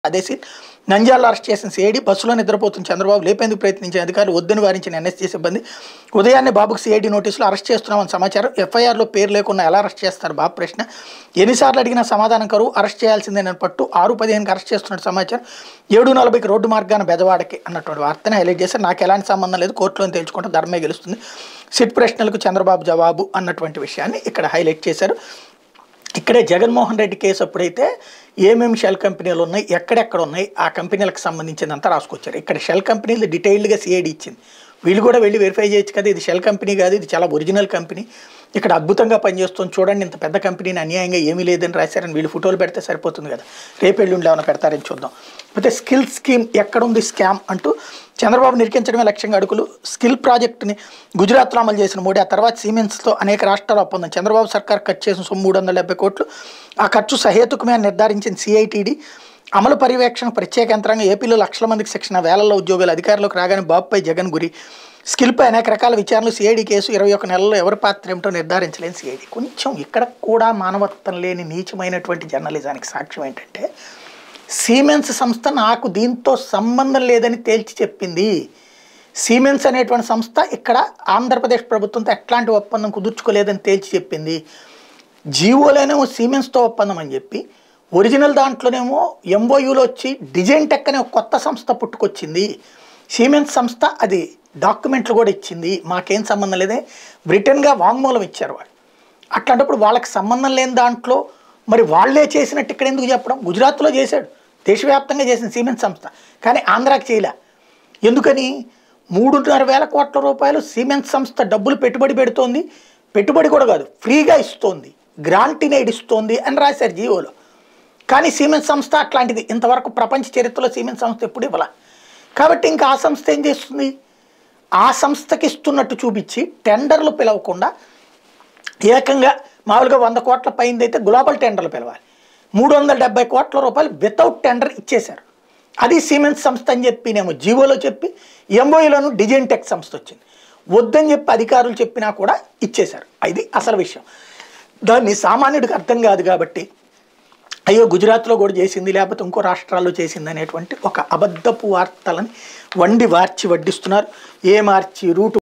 ఆదేశి నంద్యాలలో అరెస్ట్ చేసిన సిఐడి బస్సులో నిద్రపోతున్న చంద్రబాబు లేపేందుకు ప్రయత్నించిన అధికారులు వద్దని వారించిన ఎన్ఎస్జీ సిబ్బంది ఉదయాన్నే బాబుకు సిఐడి నోటీసులు అరెస్ట్ చేస్తున్నామని సమాచారం ఎఫ్ఐఆర్లో పేరు లేకుండా ఎలా అరెస్ట్ చేస్తారు బాబు ప్రశ్న ఎన్నిసార్లు అడిగినా సమాధానం కరువు అరెస్ట్ చేయాల్సిందేనని పట్టు ఆరు పదిహేనుకి అరెస్ట్ చేస్తున్నట్టు సమాచారం ఏడు నలభైకి రోడ్డు మార్గాన బెజవాడకి అన్నటువంటి వార్తను హైలైట్ చేశారు నాకు ఎలాంటి సంబంధం లేదు కోర్టులో తేల్చుకుంటే ధర్మే గెలుస్తుంది సిట్ ప్రశ్నలకు చంద్రబాబు జవాబు అన్నటువంటి విషయాన్ని ఇక్కడ హైలైట్ చేశారు ఇక్కడే జగన్మోహన్ రెడ్డి కేసు అప్పుడైతే ఏమేమి షెల్ కంపెనీలు ఉన్నాయి ఎక్కడెక్కడ ఉన్నాయి ఆ కంపెనీలకు సంబంధించిందంతా రాసుకొచ్చారు ఇక్కడ షెల్ కంపెనీలు డీటెయిల్డ్గా సిఐడి ఇచ్చింది వీళ్ళు కూడా వెళ్ళి వెరిఫై చేయొచ్చు కదా ఇది షెల్ కంపెనీ కాదు ఇది చాలా ఒరిజినల్ కంపెనీ ఇక్కడ అద్భుతంగా పనిచేస్తుంది చూడండి ఇంత పెద్ద కంపెనీని అన్యాయంగా ఏమీ లేదని రాశారని వీళ్ళు ఫోటోలు పెడితే సరిపోతుంది కదా రేపు ఎల్లుండి ఏమైనా పెడతారని చూద్దాం అయితే స్కిల్ స్కీమ్ ఎక్కడుంది స్కామ్ అంటూ చంద్రబాబు నిరికించడమే లక్ష్యంగా అడుగులు స్కిల్ ప్రాజెక్టుని గుజరాత్లో అమలు చేసిన మోడీ ఆ తర్వాత సిమెంట్స్తో అనేక రాష్ట్రాలు ఒప్పందం చంద్రబాబు సర్కార్ ఖర్చు చేసిన సొమ్ము మూడు వందల డెబ్బై కోట్లు ఆ ఖర్చు సహేతుకమే అని నిర్ధారించిన సిఐటిడి అమలు పర్యవేక్షణ ప్రత్యేక యంత్రాంగం ఏపీలో లక్షల మందికి శిక్షణ వేలల్లో ఉద్యోగాలు అధికారులకు రాగానే బాబుపై జగన్ గురి స్కిల్పై అనేక రకాల విచారణలు సిఐడి కేసు ఇరవై ఒక నెలల్లో ఎవరి పాత్ర ఏమిటో నిర్ధారించలేని సిఐడి కొంచెం ఇక్కడ కూడా మానవత్వం లేని నీచమైనటువంటి జర్నలిజానికి సాక్ష్యం ఏంటంటే సీమెన్స్ సంస్థ నాకు దీంతో సంబంధం లేదని తేల్చి చెప్పింది సీమెన్స్ అనేటువంటి సంస్థ ఇక్కడ ఆంధ్రప్రదేశ్ ప్రభుత్వంతో ఎట్లాంటి ఒప్పందం కుదుర్చుకోలేదని తేల్చి చెప్పింది జీవోలోనేమో సీమెన్స్తో ఒప్పందం అని చెప్పి ఒరిజినల్ దాంట్లోనేమో ఎంఓయూలో వచ్చి డిజైన్ టెక్ అనే ఒక కొత్త సంస్థ పుట్టుకొచ్చింది సీమెన్స్ సంస్థ అది డాక్యుమెంట్లు కూడా ఇచ్చింది మాకేం సంబంధం లేదే బ్రిటన్గా వాంగ్మూలం ఇచ్చారు వాళ్ళు అట్లాంటప్పుడు వాళ్ళకి సంబంధం లేని దాంట్లో మరి వాళ్ళే చేసినట్టు ఇక్కడ ఎందుకు చెప్పడం గుజరాత్లో చేశాడు దేశవ్యాప్తంగా చేసిన సిమెంట్ సంస్థ కానీ ఆంధ్రాకి చేయలే ఎందుకని మూడున్నర వేల కోట్ల రూపాయలు సిమెంట్ సంస్థ డబ్బులు పెట్టుబడి పెడుతోంది పెట్టుబడి కూడా కాదు ఫ్రీగా ఇస్తోంది గ్రాంటీనేడ్ ఇస్తోంది అని రాశారు జీవోలో కానీ సిమెంట్ సంస్థ అట్లాంటిది ఇంతవరకు ప్రపంచ చరిత్రలో సిమెంట్ సంస్థ ఎప్పుడు ఇవ్వాల కాబట్టి ఇంకా ఆ సంస్థ ఏం చేస్తుంది ఆ సంస్థకి ఇస్తున్నట్టు చూపించి టెండర్లు పిలవకుండా ఏకంగా మామూలుగా వంద కోట్ల పైన అయితే గ్లోబల్ టెండర్లు పిలవాలి మూడు వందల డెబ్బై కోట్ల రూపాయలు వితౌట్ టెండర్ ఇచ్చేశారు అది సిమెంట్ సంస్థ అని చెప్పినేమో జీవోలో చెప్పి ఎంఓఈలోను డిజైన్ టెక్ సంస్థ వచ్చింది వద్దని చెప్పి అధికారులు చెప్పినా కూడా ఇచ్చేశారు ఇది అసలు విషయం దాన్ని సామాన్యుడికి అర్థం కాదు కాబట్టి అయ్యో గుజరాత్లో కూడా చేసింది లేకపోతే ఇంకో రాష్ట్రాల్లో చేసింది అనేటువంటి ఒక అబద్ధపు వార్తలని వండి వార్చి వడ్డిస్తున్నారు ఏ మార్చి రూటు